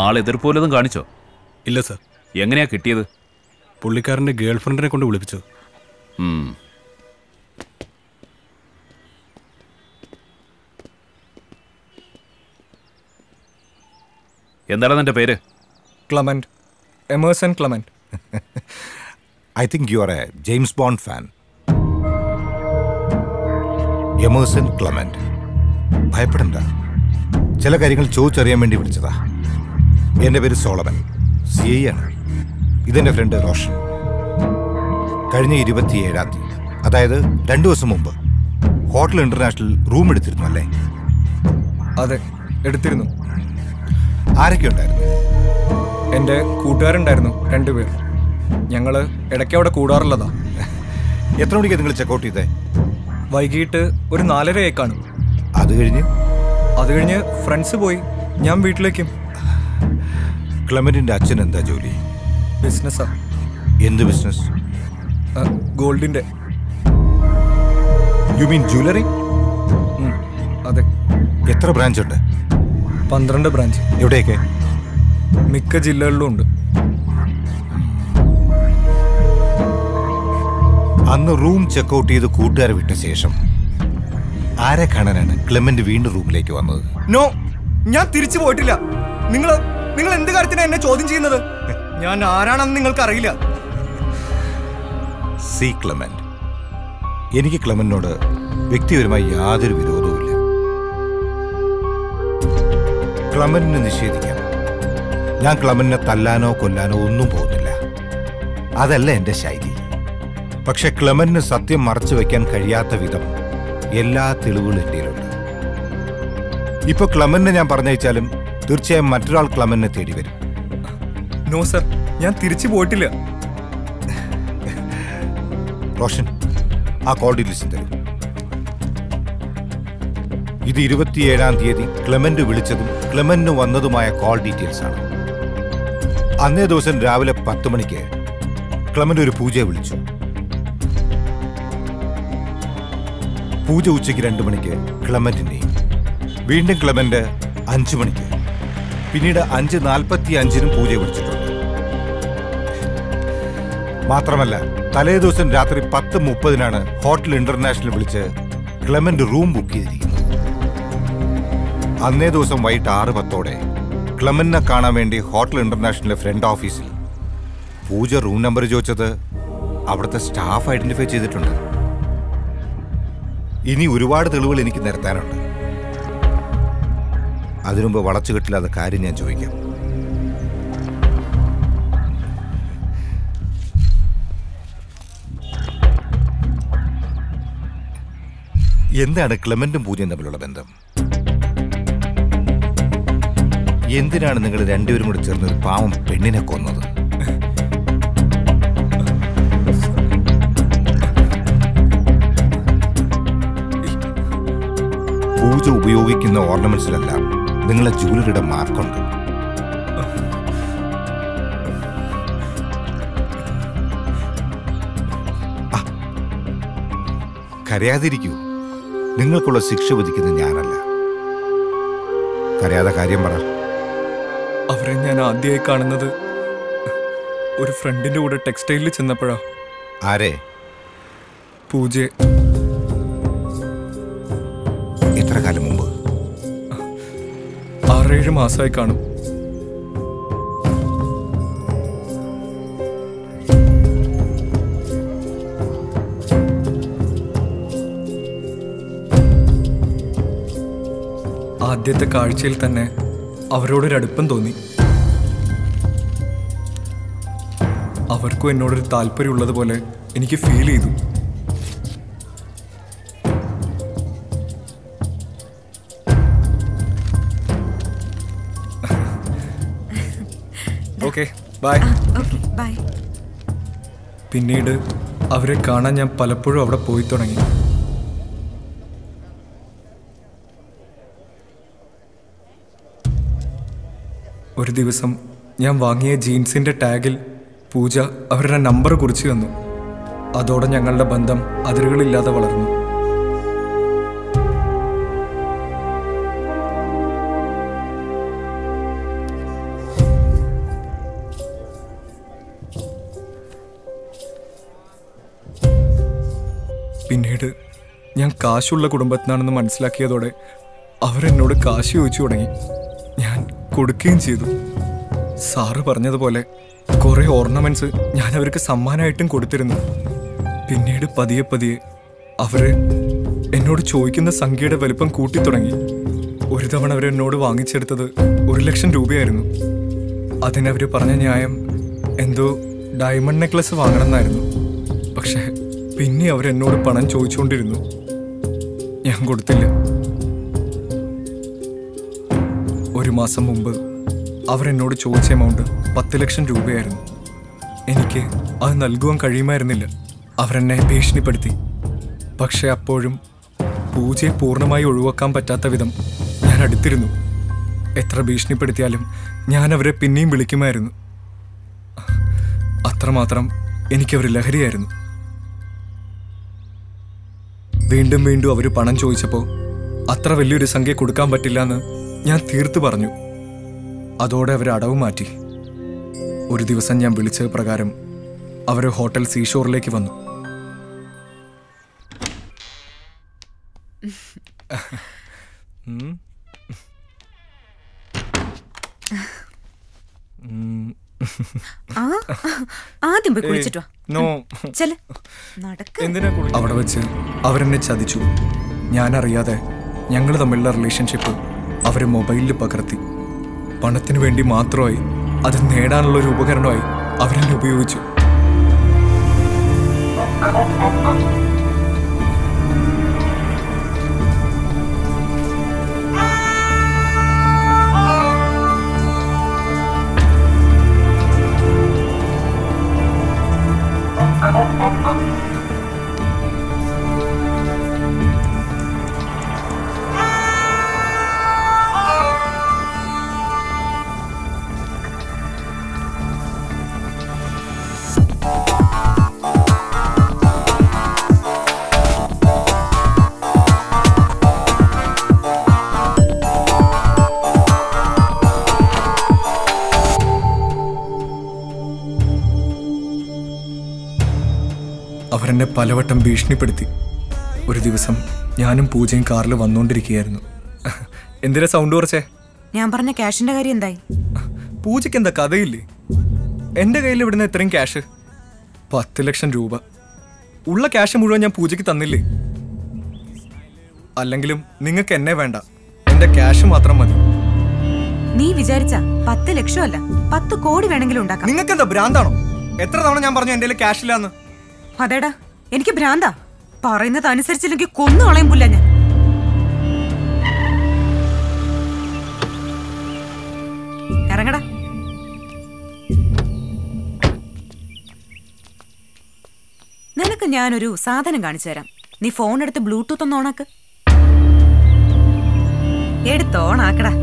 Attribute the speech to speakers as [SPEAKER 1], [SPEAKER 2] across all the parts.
[SPEAKER 1] ആൾ എതിർപ്പോലതും കാണിച്ചോ
[SPEAKER 2] ഇല്ല സർ
[SPEAKER 1] എങ്ങനെയാ കിട്ടിയത്
[SPEAKER 2] പുള്ളിക്കാരൻ്റെ ഗേൾ ഫ്രണ്ടിനെ കൊണ്ട് വിളിപ്പിച്ചു
[SPEAKER 1] ഉം. എന്താണ് നിന്റെ പേര്
[SPEAKER 3] Clement Emerson Clement
[SPEAKER 4] I think you are a James Bond fan Emerson Clement ഭയപ്പെടണ്ട ചില കാര്യങ്ങൾ ചോദിച്ചറിയാൻ വേണ്ടി വിളിച്ചതാ എൻ്റെ പേര് സോളമൻ സി ഐ ആണ് ഇതെൻ്റെ ഫ്രണ്ട് റോഷൻ കഴിഞ്ഞ ഇരുപത്തിയേഴാം തീയതി അതായത് രണ്ടു ദിവസം മുമ്പ് ഹോട്ടൽ ഇന്റർനാഷണൽ റൂം എടുത്തിരുന്നു അല്ലേ
[SPEAKER 3] അതെ എടുത്തിരുന്നു
[SPEAKER 4] ആരൊക്കെ ഉണ്ടായിരുന്നു
[SPEAKER 3] എൻ്റെ കൂട്ടുകാരുണ്ടായിരുന്നു രണ്ടുപേർ ഞങ്ങൾ ഇടയ്ക്ക് അവിടെ കൂടാറുള്ളതാ
[SPEAKER 4] എത്ര മണിക്ക് നിങ്ങൾ ചെക്കൗട്ട് ചെയ്തേ
[SPEAKER 3] വൈകിട്ട് ഒരു നാലരയായി കാണും
[SPEAKER 4] അത് കഴിഞ്ഞ്
[SPEAKER 3] അത് കഴിഞ്ഞ് ഫ്രണ്ട്സ് പോയി ഞാൻ വീട്ടിലേക്കും
[SPEAKER 4] ക്ലമന്റിന്റെ അച്ഛൻ എന്താ ജോലി
[SPEAKER 3] ബിസിനസ്സാ
[SPEAKER 4] എന്ത് ബിസിനസ്
[SPEAKER 3] ഗോൾഡിൻ്റെ
[SPEAKER 4] യു മീൻ ജ്വല്ലറി
[SPEAKER 3] അതെ
[SPEAKER 4] എത്ര ബ്രാഞ്ച് ഉണ്ട്
[SPEAKER 3] പന്ത്രണ്ട് ബ്രാഞ്ച്
[SPEAKER 4] എവിടെയൊക്കെ
[SPEAKER 3] മിക്ക ജില്ലകളിലും ഉണ്ട്
[SPEAKER 4] അന്ന് റൂം ചെക്കൗട്ട് ചെയ്ത് കൂട്ടുകാരെ വിട്ട ശേഷം ആരെ കാണാനാണ് ക്ലെമന്റ് വീണ്ടും റൂമിലേക്ക് വന്നത്
[SPEAKER 3] നോ ഞാൻ തിരിച്ചു പോയിട്ടില്ല നിങ്ങൾ നിങ്ങൾ എന്ത് കാര്യത്തിനാണ് എന്നെ ചോദ്യം ചെയ്യുന്നത് ഞാൻ ആരാണെന്ന് നിങ്ങൾക്ക് അറിയില്ല
[SPEAKER 4] സി ക്ലെമന്റ് എനിക്ക് ക്ലെമന്റിനോട് വ്യക്തിപരമായി യാതൊരു വിരോധവുമില്ല ക്ലമന്റിനെ നിഷേധിക്കാം ഞാൻ ക്ലമന്റിനെ തല്ലാനോ കൊല്ലാനോ ഒന്നും പോകുന്നില്ല അതല്ല എന്റെ ശൈലി പക്ഷെ ക്ലെമന്റിന് സത്യം മറച്ചു വെക്കാൻ കഴിയാത്ത വിധം എല്ലാ തെളിവുകളും എൻ്റെ കയ്യിലുണ്ട് ഇപ്പൊ ക്ലമന്റിനെ ഞാൻ പറഞ്ഞയച്ചാലും തീർച്ചയായും മറ്റൊരാൾ ക്ലമന്റിനെ തേടി വരും
[SPEAKER 3] നോ സർ ഞാൻ തിരിച്ചു പോയിട്ടില്ല
[SPEAKER 4] റോഷൻ ആ കോൾ ഡീറ്റെയിൽസ് തരും ഇത് ഇരുപത്തിയേഴാം തീയതി ക്ലെമന്റ് വിളിച്ചതും ക്ലെമന്റിന് വന്നതുമായ കോൾ ഡീറ്റെയിൽസ് ആണ് അന്നേ ദിവസം രാവിലെ പത്ത് മണിക്ക് ക്ലെമന്റ് ഒരു പൂജയെ വിളിച്ചു പൂജ ഉച്ചയ്ക്ക് രണ്ട് മണിക്ക് ക്ലെമന്റിന്റെയും വീണ്ടും ക്ലെമന്റ് അഞ്ചു മണിക്ക് പിന്നീട് അഞ്ച് നാൽപ്പത്തി അഞ്ചിനും പൂജ വിളിച്ചിട്ടുണ്ട് മാത്രമല്ല തലേ ദിവസം രാത്രി പത്ത് മുപ്പതിനാണ് ഹോട്ടൽ ഇന്റർനാഷണൽ വിളിച്ച് ക്ലെമന്റ് റൂം ബുക്ക് ചെയ്തിരിക്കുന്നത് അന്നേ ദിവസം വൈകിട്ട് ആറ് പത്തോടെ ക്ലെമന്റിനെ കാണാൻ വേണ്ടി ഹോട്ടൽ ഇന്റർനാഷണലിലെ ഫ്രണ്ട് ഓഫീസിൽ പൂജ റൂം നമ്പർ ചോദിച്ചത് അവിടുത്തെ സ്റ്റാഫ് ഐഡന്റിഫൈ ചെയ്തിട്ടുണ്ട് ഇനി ഒരുപാട് തെളിവുകൾ എനിക്ക് നിരത്താനുണ്ട് അതിനുമുമ്പ് വളച്ചുകെട്ടില്ലാത്ത കാര്യം ഞാൻ ചോദിക്കാം എന്താണ് ക്ലെമന്റും പൂജയും തമ്മിലുള്ള ബന്ധം എന്തിനാണ് നിങ്ങൾ രണ്ടുപേരും കൂടി ചേർന്ന് ഒരു പാവം പെണ്ണിനെ കൊന്നത് പൂജ ഉപയോഗിക്കുന്ന ഓർണമെന്റ്സിലെല്ലാം നിങ്ങളെ ജൂവലറിയുടെ മാർക്കുണ്ട് ആ, കരയാതിരിക്കൂ നിങ്ങൾക്കുള്ള ശിക്ഷ വിധിക്കുന്നത് ഞാനല്ല കരയാതെ കാര്യം പറ
[SPEAKER 3] അവരെ ഞാൻ ആദ്യമായി കാണുന്നത് ഒരു ഫ്രണ്ടിന്റെ കൂടെ ടെക്സ്റ്റൈലിൽ ചെന്നപ്പോഴാ
[SPEAKER 4] ആരെ
[SPEAKER 3] പൂജയെ
[SPEAKER 4] എത്ര കാലം മുമ്പ്
[SPEAKER 3] ആറേഴ് മാസമായി കാണും ആദ്യത്തെ കാഴ്ചയിൽ തന്നെ അവരോടൊരു അടുപ്പം തോന്നി അവർക്കും എന്നോടൊരു താല്പര്യമുള്ളതുപോലെ എനിക്ക് ഫീൽ ചെയ്തു ഓക്കെ ബൈ
[SPEAKER 5] ഓക്കെ ബൈ
[SPEAKER 3] പിന്നീട് അവരെ കാണാൻ ഞാൻ പലപ്പോഴും അവിടെ പോയി തുടങ്ങി ഒരു ദിവസം ഞാൻ വാങ്ങിയ ജീൻസിന്റെ ടാഗിൽ പൂജ അവരുടെ നമ്പർ കുറിച്ച് തന്നു അതോടെ ഞങ്ങളുടെ ബന്ധം അതിരുകളില്ലാതെ വളർന്നു പിന്നീട് ഞാൻ കാശുള്ള കുടുംബത്തിനാണെന്ന് മനസ്സിലാക്കിയതോടെ അവരെന്നോട് കാശ് ചോദിച്ചു തുടങ്ങി ഞാൻ കൊടുക്കുകയും ചെയ്തു സാറ് പറഞ്ഞതുപോലെ കുറേ ഓർണമെന്റ്സ് ഞാൻ അവർക്ക് സമ്മാനമായിട്ടും കൊടുത്തിരുന്നു പിന്നീട് പതിയെ പതിയെ അവര് എന്നോട് ചോദിക്കുന്ന സംഖ്യയുടെ വലിപ്പം കൂട്ടിത്തുടങ്ങി ഒരു തവണ അവരെന്നോട് വാങ്ങിച്ചെടുത്തത് ഒരു ലക്ഷം രൂപയായിരുന്നു അതിനവർ പറഞ്ഞ ന്യായം എന്തോ ഡയമണ്ട് നെക്ലസ് വാങ്ങണമെന്നായിരുന്നു പക്ഷേ പിന്നെ അവരെന്നോട് പണം ചോദിച്ചുകൊണ്ടിരുന്നു ഞാൻ കൊടുത്തില്ല ഒരു മാസം മുമ്പ് അവരെന്നോട് ചോദിച്ച എമൗണ്ട് പത്ത് ലക്ഷം രൂപയായിരുന്നു എനിക്ക് അത് നൽകുവാൻ കഴിയുമായിരുന്നില്ല അവരെന്നെ ഭീഷണിപ്പെടുത്തി പക്ഷെ അപ്പോഴും പൂജയെ പൂർണ്ണമായി ഒഴിവാക്കാൻ പറ്റാത്ത വിധം ഞാൻ അടുത്തിരുന്നു എത്ര ഭീഷണിപ്പെടുത്തിയാലും ഞാൻ അവരെ പിന്നെയും വിളിക്കുമായിരുന്നു അത്രമാത്രം എനിക്കവർ ലഹരിയായിരുന്നു വീണ്ടും വീണ്ടും അവർ പണം ചോദിച്ചപ്പോൾ അത്ര വലിയൊരു സംഖ്യ കൊടുക്കാൻ പറ്റില്ല എന്ന് ഞാൻ തീർത്തു പറഞ്ഞു അതോടെ അവർ അടവ് മാറ്റി ഒരു ദിവസം ഞാൻ വിളിച്ച പ്രകാരം അവർ ഹോട്ടൽ സീഷോറിലേക്ക് വന്നു ഉം.
[SPEAKER 5] ആ ആദ്യം പോയി കുളിച്ചിട്ട് വാ
[SPEAKER 3] നോ
[SPEAKER 5] ചെല് നടക്ക
[SPEAKER 3] എന്തിനാ കുളി- അവിടെ വെച്ച് അവരെന്നെ ചതിച്ചു ഞാനറിയാതെ ഞങ്ങൾ തമ്മിലുള്ള റിലേഷൻഷിപ്പ് അവർ മൊബൈലിൽ പകർത്തി പണത്തിന് വേണ്ടി മാത്രമായി അത് നേടാനുള്ള ഒരു ഉപകരണമായി അവരെന്നെ ഉപയോഗിച്ചു അവരെന്നെ പലവട്ടം ഭീഷണിപ്പെടുത്തി ഒരു ദിവസം ഞാനും പൂജയും കാറിൽ വന്നുകൊണ്ടിരിക്കുകയായിരുന്നു എന്തിനാ സൗണ്ട് കുറച്ചേ
[SPEAKER 5] ഞാൻ പറഞ്ഞ ക്യാഷിന്റെ കാര്യം എന്തായി
[SPEAKER 3] പൂജയ്ക്ക് എന്താ കഥയില്ലേ എൻ്റെ കയ്യിൽ ഇവിടുന്ന് എത്രയും ക്യാഷ് പത്ത് ലക്ഷം രൂപ ഉള്ള ക്യാഷ് മുഴുവൻ ഞാൻ പൂജയ്ക്ക് തന്നില്ലേ അല്ലെങ്കിലും നിങ്ങൾക്ക് എന്നെ വേണ്ട എൻ്റെ ക്യാഷ് മാത്രം മതി
[SPEAKER 5] നീ വിചാരിച്ച പത്ത് ലക്ഷം അല്ല പത്ത് കോടി വേണമെങ്കിലും ഉണ്ടാക്കാം
[SPEAKER 3] നിങ്ങൾക്ക് എന്താ ഭ്രാന്താണോ എത്ര തവണ ഞാൻ പറഞ്ഞു എൻ്റെ ക്യാഷ് ഇല്ലാന്ന്
[SPEAKER 5] അതേടാ എനിക്ക് ഭ്രാന്താ പറയുന്നത് അനുസരിച്ചില്ലെങ്കിൽ കൊന്നു കളയും പുല്ല ഞാൻ ഇറങ്ങടാ നിനക്ക് ഞാനൊരു സാധനം കാണിച്ചു തരാം നീ ഫോൺ എടുത്ത് ബ്ലൂടൂത്ത് ഒന്ന് ഓണാക്ക് എടുത്ത് ഓണാക്കടാ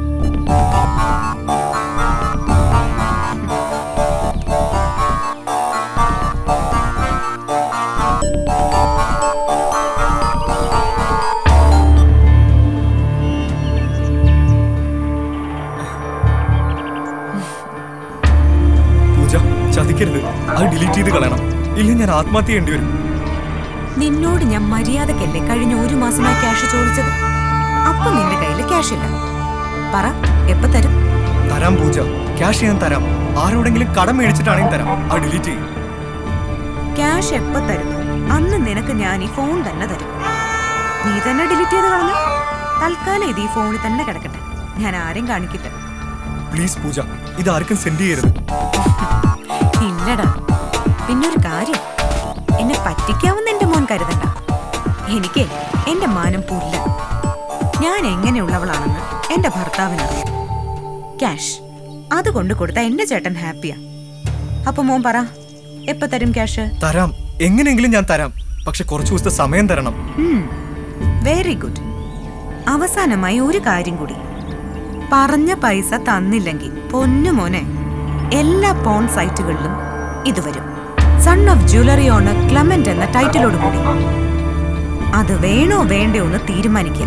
[SPEAKER 3] പൂജ ചതിക്കരുത് അത് ഡിലീറ്റ് ചെയ്ത് കളയണം ഇല്ലെങ്കിൽ ഞാൻ ആത്മഹത്യ ചെയ്യേണ്ടി വരും
[SPEAKER 5] നിന്നോട് ഞാൻ മര്യാദക്കല്ലേ കഴിഞ്ഞ ഒരു മാസമായി ക്യാഷ് ചോദിച്ചത് അപ്പൊ നിന്റെ കയ്യിൽ ക്യാഷ് ഇല്ല പറ എപ്പ തരും
[SPEAKER 3] തരാം പൂജ ക്യാഷ് ഞാൻ തരാം ആരോടെങ്കിലും കടം മേടിച്ചിട്ടാണെങ്കിൽ തരാം അത് ഡിലീറ്റ് ചെയ്യും
[SPEAKER 5] ക്യാഷ് എപ്പ തരുന്നു അന്ന് നിനക്ക് ഞാൻ ഈ ഫോൺ തന്നെ തരും നീ തന്നെ ഡിലീറ്റ് ചെയ്ത് കളഞ്ഞു തൽക്കാലം ഇത് ഈ ഫോണിൽ തന്നെ കിടക്കട്ടെ ഞാൻ ആരെയും കാണിക്കില്ല
[SPEAKER 3] പ്ലീസ് പൂജ ഇത് ആർക്കും സെൻഡ് ചെയ്യരുത്
[SPEAKER 5] ഇല്ലടാ പിന്നൊരു കാര്യം എന്നെ പറ്റിക്കാവുന്ന എന്റെ മോൻ കരുതണ്ട എനിക്ക് എന്റെ മാനം പുല്ല ഞാൻ എങ്ങനെയുള്ളവളാണെന്ന് എന്റെ ഭർത്താവിനറിയാം ക്യാഷ് അത് കൊണ്ട് കൊടുത്ത എന്റെ ചേട്ടൻ ഹാപ്പിയാ അപ്പൊ മോൻ പറ എപ്പ തരും ക്യാഷ്
[SPEAKER 3] തരാം എങ്ങനെയെങ്കിലും ഞാൻ തരാം പക്ഷെ കുറച്ച് ദിവസത്തെ സമയം തരണം
[SPEAKER 5] വെരി ഗുഡ് അവസാനമായി ഒരു കാര്യം കൂടി പറഞ്ഞ പൈസ തന്നില്ലെങ്കിൽ പൊന്നു മോനെ എല്ലാ പോൺ സൈറ്റുകളിലും ഇത് വരും son of jewellery owner Clement എന്ന ടൈറ്റിലോട് കൂടി അത് വേണോ വേണ്ടയോ എന്ന് തീരുമാനിക്കുക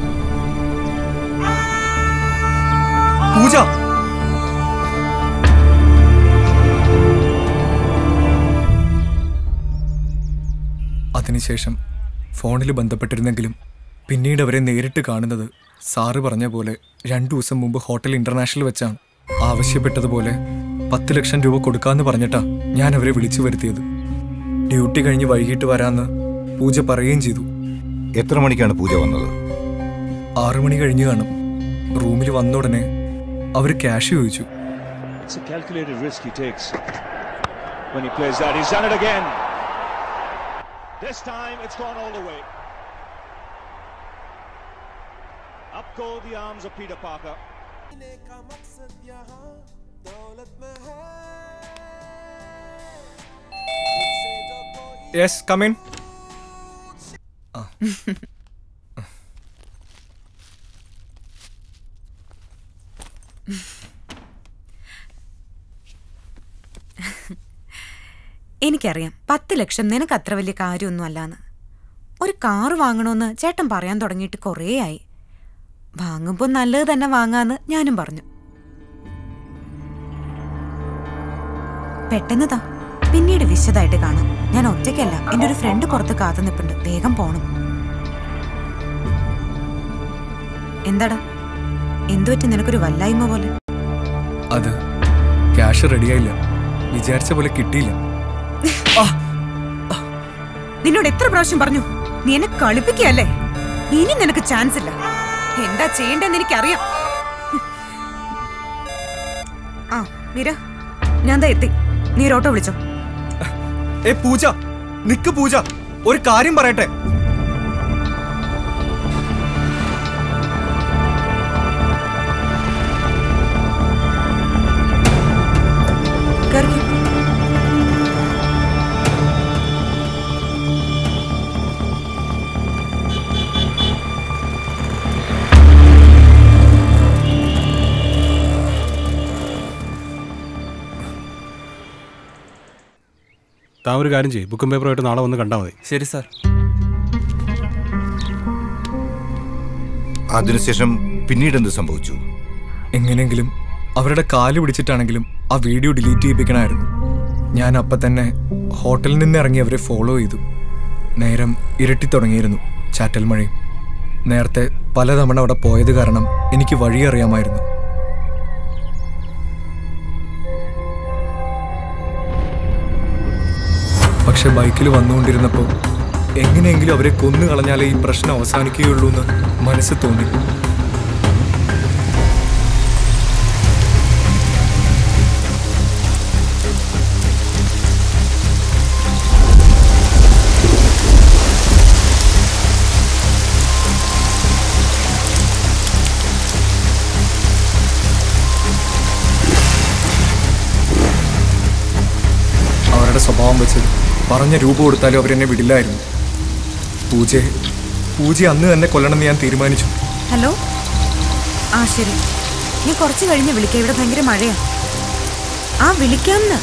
[SPEAKER 3] പൂജ അതിനുശേഷം ഫോണിൽ ബന്ധപ്പെട്ടിരുന്നെങ്കിലും പിന്നീട് അവരെ നേരിട്ട് കാണുന്നത് സാറ് പറഞ്ഞ പോലെ രണ്ടു ദിവസം മുമ്പ് ഹോട്ടൽ ഇന്റർനാഷണൽ വെച്ചാണ് ആവശ്യപ്പെട്ടതുപോലെ പത്ത് ലക്ഷം രൂപ കൊടുക്കാമെന്ന് പറഞ്ഞിട്ടാ ഞാൻ അവരെ വിളിച്ചു വരുത്തിയത് ഡ്യൂട്ടി കഴിഞ്ഞ് വൈകിട്ട് വരാമെന്ന് പൂജ പറയുകയും ചെയ്തു
[SPEAKER 4] എത്ര മണിക്കാണ് പൂജ വന്നത്
[SPEAKER 3] ആറു മണി കഴിഞ്ഞ് കാണും റൂമിൽ വന്ന ഉടനെ അവർ ക്യാഷ് ചോദിച്ചു
[SPEAKER 6] It's a calculated risk he takes when he plays that. He's done it again. This time it's gone all the way. Up go the arms of Peter Parker.
[SPEAKER 3] Yes come in
[SPEAKER 5] എനിക്കറിയാം പത്ത് ലക്ഷം നിനക്ക് അത്ര വലിയ കാര്യമൊന്നും അല്ലാന്ന് ഒരു car വാങ്ങണമെന്ന് ചേട്ടൻ പറയാൻ തുടങ്ങിയിട്ട് കുറേയായി വാങ്ങുമ്പോൾ നല്ലത് തന്നെ വാങ്ങാന്ന് ഞാനും പറഞ്ഞു പെട്ടെന്ന് താ പിന്നീട് വിശദമായിട്ട് കാണാം ഞാൻ ഒറ്റയ്ക്കല്ല എൻ്റെ ഒരു ഫ്രണ്ട് പുറത്ത് കാത്തു നിൽപ്പുണ്ട് വേഗം പോണം എന്താടാ എന്തുപറ്റി നിനക്കൊരു വല്ലായ്മ പോലെ
[SPEAKER 3] അത് ക്യാഷ് റെഡിയായില്ല വിചാരിച്ച പോലെ കിട്ടിയില്ല
[SPEAKER 5] നിന്നോട് എത്ര പ്രാവശ്യം പറഞ്ഞു നീ എന്നെ കളിപ്പിക്കുകയല്ലേ ഇനി നിനക്ക് ചാൻസ് ഇല്ല എന്താ ചെയ്യേണ്ടെന്ന് എനിക്കറിയാം ആ മീര ഞാൻ ദാ എത്തി നീ ഒരു ഓട്ടോ വിളിച്ചോ
[SPEAKER 3] ഏ പൂജ നിക്ക് പൂജ ഒരു കാര്യം പറയട്ടെ
[SPEAKER 5] കേറിക്കോ.
[SPEAKER 2] താൻ ഒരു കാര്യം ചെയ്യും ബുക്കും പേപ്പറുമായിട്ട് നാളെ വന്ന് കണ്ടാൽ മതി
[SPEAKER 3] ശരി സാർ
[SPEAKER 4] അതിനുശേഷം പിന്നീട് എന്ത് സംഭവിച്ചു
[SPEAKER 3] എങ്ങനെയെങ്കിലും അവരുടെ കാല് പിടിച്ചിട്ടാണെങ്കിലും ആ വീഡിയോ ഡിലീറ്റ് ചെയ്യിപ്പിക്കണമായിരുന്നു ഞാൻ അപ്പം തന്നെ ഹോട്ടലിൽ നിന്ന് ഇറങ്ങി അവരെ ഫോളോ ചെയ്തു നേരം ഇരട്ടി തുടങ്ങിയിരുന്നു ചാറ്റൽ മഴയും നേരത്തെ പലതവണ അവിടെ പോയത് കാരണം എനിക്ക് വഴി അറിയാമായിരുന്നു പക്ഷെ ബൈക്കിൽ വന്നുകൊണ്ടിരുന്നപ്പോൾ എങ്ങനെയെങ്കിലും അവരെ കൊന്നു കളഞ്ഞാലേ ഈ പ്രശ്നം അവസാനിക്കുകയുള്ളൂ എന്ന് മനസ്സ് തോന്നി അവരുടെ സ്വഭാവം വെച്ച് പറഞ്ഞ രൂപ കൊടുത്താലും അവരെന്നെ വിടില്ലായിരുന്നു പൂജയെ പൂജ അന്ന് തന്നെ കൊല്ലണമെന്ന് ഞാൻ തീരുമാനിച്ചു
[SPEAKER 5] ഹലോ ആ ശരി നീ കുറച്ച് കഴിഞ്ഞ് വിളിക്കാം ഇവിടെ ഭയങ്കര മഴയാ ആ വിളിക്കാമെന്ന്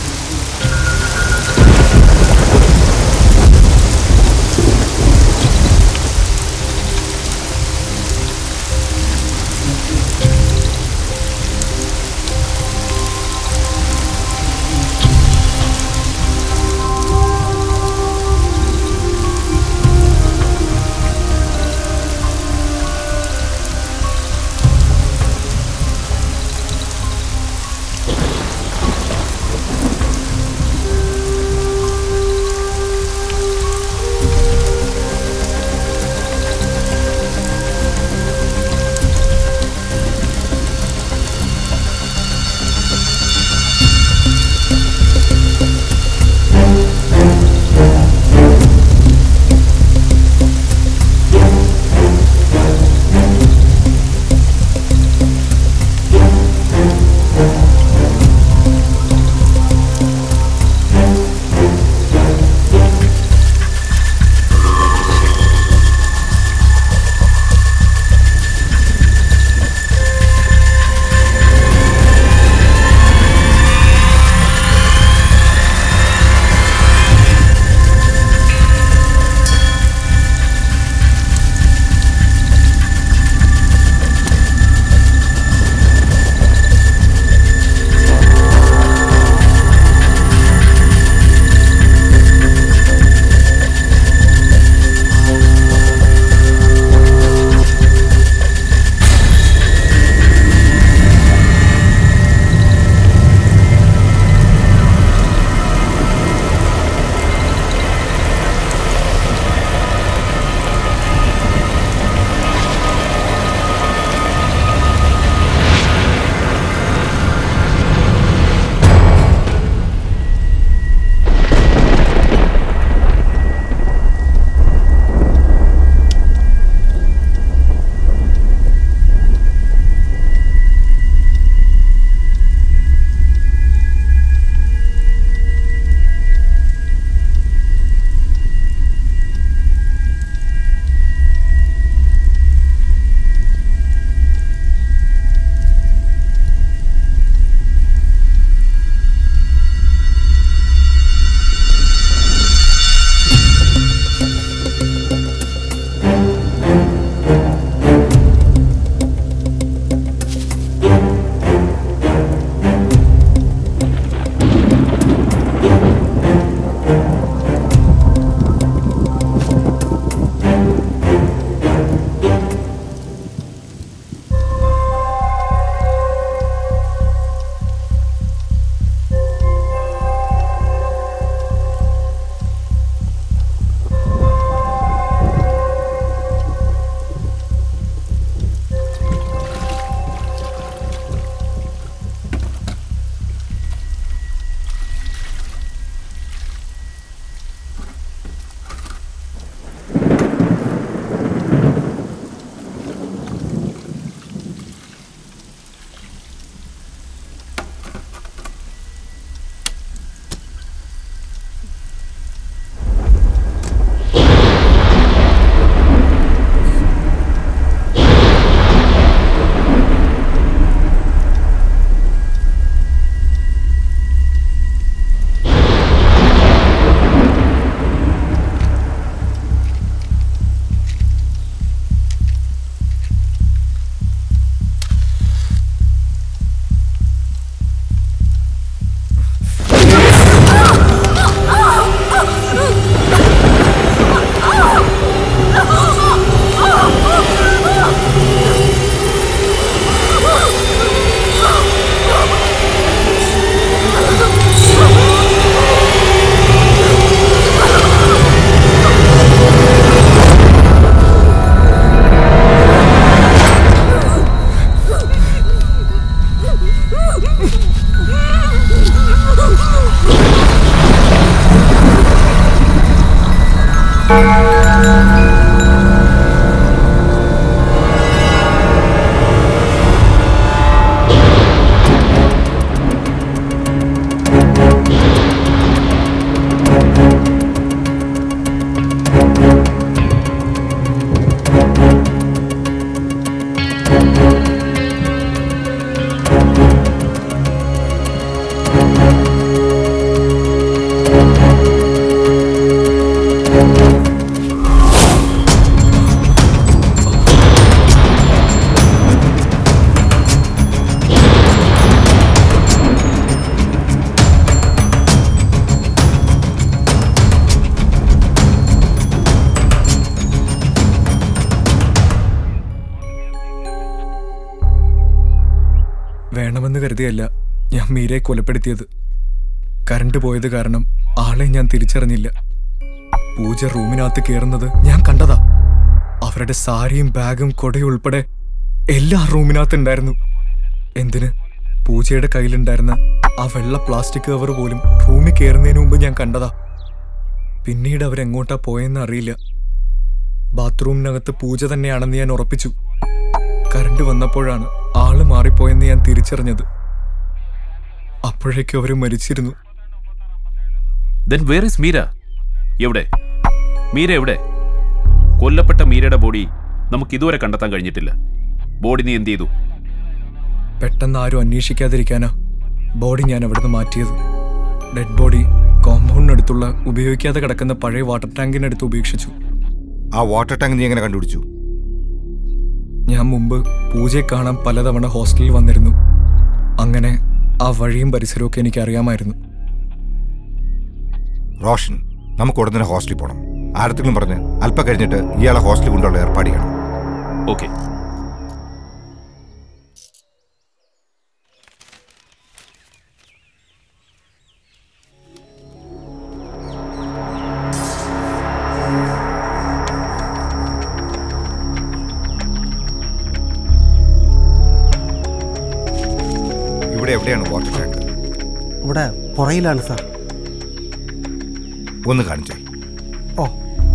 [SPEAKER 3] വേണമെന്ന് കരുതിയല്ല ഞാൻ മീരയെ കൊലപ്പെടുത്തിയത് കറണ്ട് പോയത് കാരണം ആളെ ഞാൻ തിരിച്ചറിഞ്ഞില്ല പൂജ റൂമിനകത്ത് കയറുന്നത് ഞാൻ കണ്ടതാ അവരുടെ സാരിയും ബാഗും കൊടയും ഉൾപ്പെടെ എല്ലാം ആ റൂമിനകത്ത് ഉണ്ടായിരുന്നു എന്തിന് പൂജയുടെ കയ്യിലുണ്ടായിരുന്ന ആ വെള്ള പ്ലാസ്റ്റിക് കവർ പോലും റൂമിൽ കയറുന്നതിന് മുമ്പ് ഞാൻ കണ്ടതാ പിന്നീട് അവരെങ്ങോട്ടാ പോയെന്ന് അറിയില്ല ബാത്റൂമിനകത്ത് പൂജ തന്നെയാണെന്ന് ഞാൻ ഉറപ്പിച്ചു കറണ്ട് വന്നപ്പോഴാണ് ആള് മാറിപ്പോയെന്ന് ഞാൻ തിരിച്ചറിഞ്ഞത് അപ്പോഴേക്കും അവര് മരിച്ചിരുന്നു
[SPEAKER 1] ദെൻ വേർ ഇസ് മീര എവിടെ മീര എവിടെ കൊല്ലപ്പെട്ട മീരയുടെ ബോഡി നമുക്ക് ഇതുവരെ കണ്ടെത്താൻ കഴിഞ്ഞിട്ടില്ല ബോഡി നീ എന്ത് ചെയ്തു
[SPEAKER 3] പെട്ടെന്ന് ആരും അന്വേഷിക്കാതിരിക്കാനാ ബോഡി ഞാൻ അവിടുന്ന് മാറ്റിയത് ഡെഡ് ബോഡി കോമ്പൗണ്ടിനടുത്തുള്ള ഉപയോഗിക്കാതെ കിടക്കുന്ന പഴയ വാട്ടർ ടാങ്കിനടുത്ത് ഉപേക്ഷിച്ചു
[SPEAKER 4] ആ വാട്ടർ ടാങ്ക് നീ എങ്ങനെ കണ്ടുപിടിച്ചു
[SPEAKER 3] ഞാൻ മുമ്പ് പൂജയെ കാണാൻ പലതവണ ഹോസ്റ്റലിൽ വന്നിരുന്നു അങ്ങനെ ആ വഴിയും പരിസരവും ഒക്കെ എനിക്ക് അറിയാമായിരുന്നു
[SPEAKER 4] റോഷൻ നമുക്ക് ഉടനെ തന്നെ ഹോസ്റ്റലിൽ പോകണം ആരത്തെങ്കിലും പറഞ്ഞ് അല്പം കഴിഞ്ഞിട്ട് ഇയാളെ ഹോസ്റ്റലിൽ കൊണ്ടുള്ള ഏർപ്പാട് ചെയ്യണം
[SPEAKER 1] ഓക്കെ
[SPEAKER 4] ഇവിടെ എവിടെയാണ് വാട്ടർ ടാങ്ക്
[SPEAKER 7] ഇവിടെ പുറയിലാണ് സാർ
[SPEAKER 4] ഒന്ന് കാണിച്ചേ
[SPEAKER 7] ഓ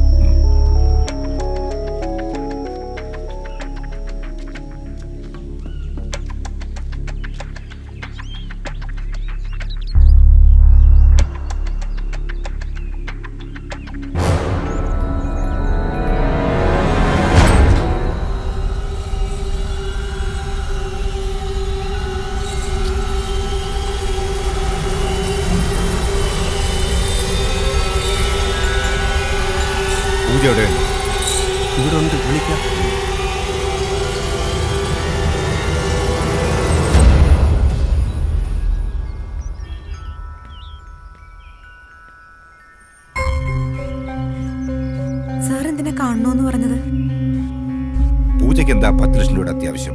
[SPEAKER 4] പൂജ എവിടെയുണ്ട്
[SPEAKER 7] ഇവിടെ ഉണ്ട് വിളിക്കാം
[SPEAKER 5] സാർ എന്തിനാ കാണണോന്ന് പറഞ്ഞത്
[SPEAKER 4] പൂജയ്ക്ക് എന്താ പത്ത് ലക്ഷം രൂപയുടെ അത്യാവശ്യം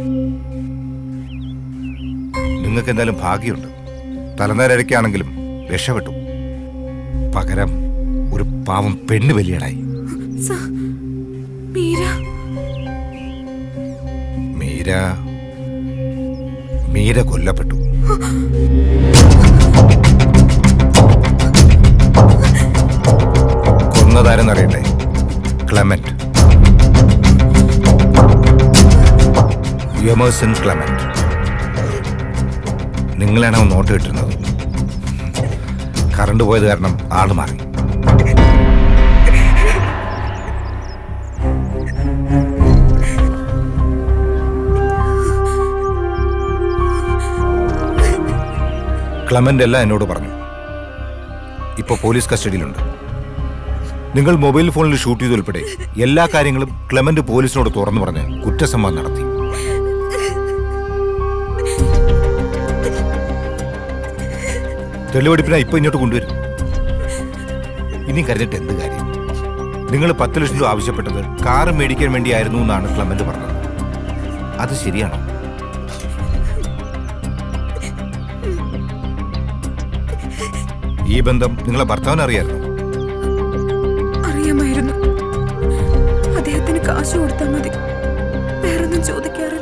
[SPEAKER 4] നിങ്ങൾക്ക് എന്തായാലും ഭാഗ്യമുണ്ട് തലനേരയ്ക്കാണെങ്കിലും രക്ഷപ്പെട്ടു പകരം ഒരു പാവം പെണ്ണ് വലിയടായി
[SPEAKER 5] സാർ മീര
[SPEAKER 4] മീര മീര കൊല്ലപ്പെട്ടു കൊന്നതാരെന്നറിയണ്ടേ ക്ലെമന്റ് എമേഴ്സൺ ക്ലെമന്റ് നിങ്ങളാണ് അവൻ നോട്ട് കിട്ടുന്നത് കറണ്ട് പോയത് കാരണം ആള് മാറി ക്ലമന്റ് എല്ലാം എന്നോട് പറഞ്ഞു ഇപ്പൊ പോലീസ് കസ്റ്റഡിയിലുണ്ട് നിങ്ങൾ മൊബൈൽ ഫോണിൽ ഷൂട്ട് ചെയ്തുൾപ്പെടെ എല്ലാ കാര്യങ്ങളും ക്ലെമന്റ് പോലീസിനോട് തുറന്നു പറഞ്ഞ് കുറ്റസമ്മതം നടത്തി തെളിവെടുപ്പിനാ ഇപ്പൊ ഇങ്ങോട്ട് കൊണ്ടുവരും ഇനി കരുതിട്ട് എന്ത് കാര്യം നിങ്ങൾ പത്ത് ലക്ഷം രൂപ ആവശ്യപ്പെട്ടത് കാറ് മേടിക്കാൻ വേണ്ടിയായിരുന്നു എന്നാണ് ക്ലമന്റ് പറഞ്ഞത് അത് ശരിയാണോ ഈ ബന്ധം നിങ്ങളെ ഭർത്താവിന് അറിയായിരുന്നു
[SPEAKER 5] അറിയാമായിരുന്നു അദ്ദേഹത്തിന് കാശ് കൊടുത്താൽ മതി വേറൊന്നും ചോദിക്കാറില്ല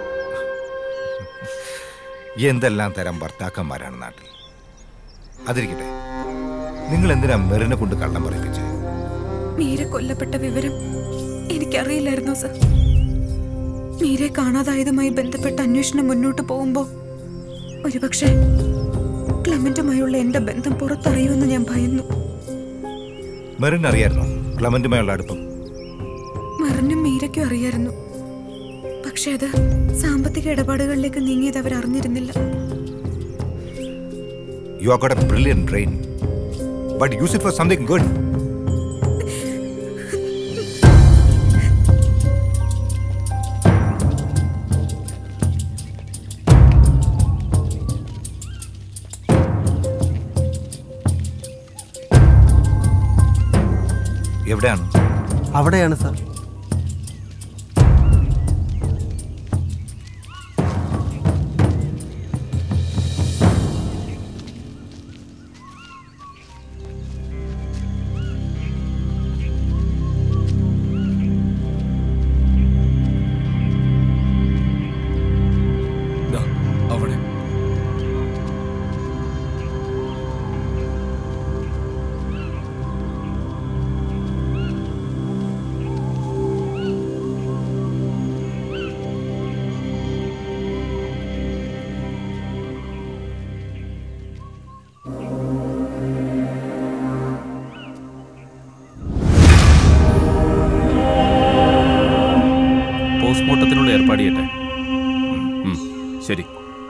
[SPEAKER 4] എന്തെല്ലാം തരം ഭർത്താക്കന്മാരാണ് നാട്ടിൽ അതിരിക്കട്ടെ നിങ്ങൾ എന്തിനാ മെറിനെ കൊണ്ട് കള്ളം പറയിപ്പിച്ചത്
[SPEAKER 5] മീര കൊല്ലപ്പെട്ട വിവരം എനിക്കറിയില്ലായിരുന്നു സർ മീരെ കാണാതായതുമായി ബന്ധപ്പെട്ട അന്വേഷണം മുന്നോട്ട് പോകുമ്പോ ഒരുപക്ഷെ ക്ലമന്റുമായുള്ള എന്റെ ബന്ധം പുറത്തറിയുമെന്ന് ഞാൻ ഭയന്നു
[SPEAKER 4] മെറിൻ അറിയായിരുന്നോ ക്ലമന്റുമായുള്ള അടുപ്പം
[SPEAKER 5] മറിനും മീരയ്ക്കും അറിയായിരുന്നു പക്ഷെ അത് സാമ്പത്തിക ഇടപാടുകളിലേക്ക് നീങ്ങിയത് അവർ അറിഞ്ഞിരുന്നില്ല
[SPEAKER 4] you are got a brilliant brain but use it for something good എവിടെയാണ്
[SPEAKER 7] അവിടെയാണ് സാർ
[SPEAKER 1] ശരി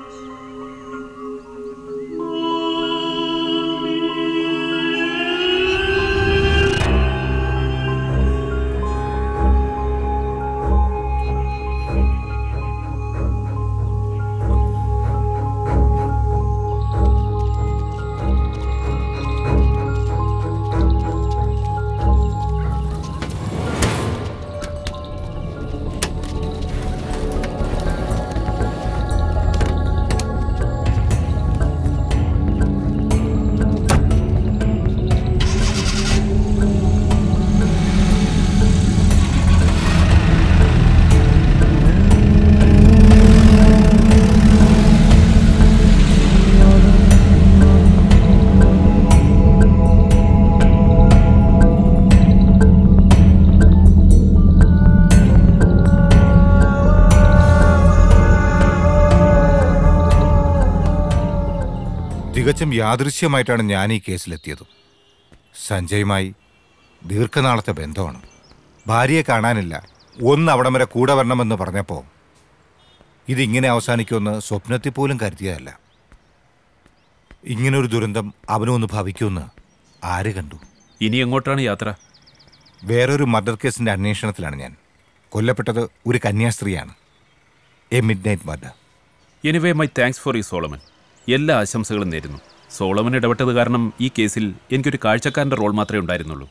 [SPEAKER 4] തികച്ചും യാദൃശ്യമായിട്ടാണ് ഞാൻ ഈ കേസിലെത്തിയത് സഞ്ജയുമായി ദീർഘനാളത്തെ ബന്ധമാണ് ഭാര്യയെ കാണാനില്ല ഒന്ന് അവിടം വരെ കൂടെ വരണമെന്ന് പറഞ്ഞപ്പോൾ ഇതിങ്ങനെ അവസാനിക്കുമെന്ന് സ്വപ്നത്തിൽ പോലും കരുതിയതല്ല ഇങ്ങനൊരു ദുരന്തം അവനൊന്ന് ഭവിക്കുമെന്ന് ആര് കണ്ടു
[SPEAKER 1] ഇനി എങ്ങോട്ടാണ് യാത്ര
[SPEAKER 4] വേറൊരു മർഡർ കേസിന്റെ അന്വേഷണത്തിലാണ് ഞാൻ കൊല്ലപ്പെട്ടത് ഒരു കന്യാസ്ത്രീയാണ് a midnight murder
[SPEAKER 1] anyway my thanks for ഈ സോളമൻ എല്ലാ ആശംസകളും നേരുന്നു സോളമൻ ഇടപെട്ടത് കാരണം ഈ കേസിൽ എനിക്കൊരു കാഴ്ചക്കാരൻ്റെ റോൾ മാത്രമേ ഉണ്ടായിരുന്നുള്ളൂ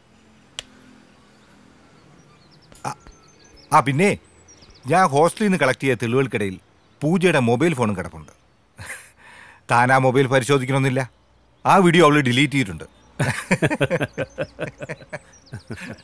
[SPEAKER 4] ആ പിന്നെ ഞാൻ ഹോസ്റ്റലിൽ നിന്ന് കളക്ട് ചെയ്ത തെളിവുകൾക്കിടയിൽ പൂജയുടെ മൊബൈൽ ഫോണും കിടപ്പുണ്ട് താൻ ആ മൊബൈൽ പരിശോധിക്കണമെന്നില്ല ആ വീഡിയോ അവൾ ഡിലീറ്റ് ചെയ്തിട്ടുണ്ട്